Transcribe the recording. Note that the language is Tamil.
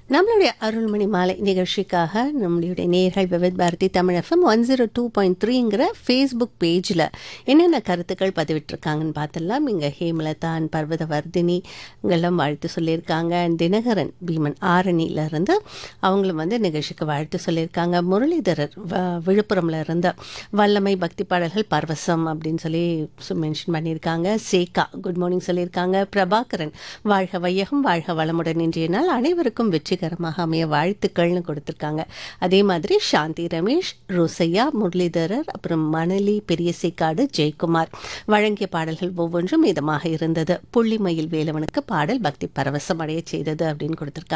நம்மளுடைய அருள்மணி மாலை நிகழ்ச்சிக்காக நம்மளுடைய நேர்கள் Vividh Bharati Tamil FM one zero two point த்ரீங்கிற ஃபேஸ்புக் பேஜில் என்னென்ன கருத்துக்கள் பதிவிட்டிருக்காங்கன்னு பார்த்துடலாம் இங்கே ஹேமலதான் பர்வதவர்தினி இங்கெல்லாம் வாழ்த்து சொல்லியிருக்காங்க தினகரன் பீமன் ஆரணியிலேருந்து அவங்களும் வந்து நிகழ்ச்சிக்கு வாழ்த்து சொல்லியிருக்காங்க முரளிதரர் வ- விழுப்புரம்ல இருந்து வல்லமை பக்தி பாடல்கள் பரவசம் அப்படின்னு சொல்லி மென்ஷன் பண்ணியிருக்காங்க சேகா குட் மார்னிங் சொல்லியிருக்காங்க பிரபாகரன் வாழ்க வையகம் வாழ்க வளமுடன் இன்றைய நாள் அனைவருக்கும் வெற்றிகரமாக அமைய வாழ்த்துக்கள்னு கொடுத்துருக்காங்க அதே மாதிரி சாந்தி ரமேஷ் ரோசையா முரளிதரர் அப்புறம் மணலி பெரியசைக்காடு ஜெயக்குமார் வழங்கிய பாடல்கள் ஒவ்வொன்றும் இதமாக இருந்தது புள்ளிமயில் வேலவனுக்கு பாடல் பக்தி பரவசம் அடைய செய்தது அப்படின்னு கொடுத்துருக்காங்க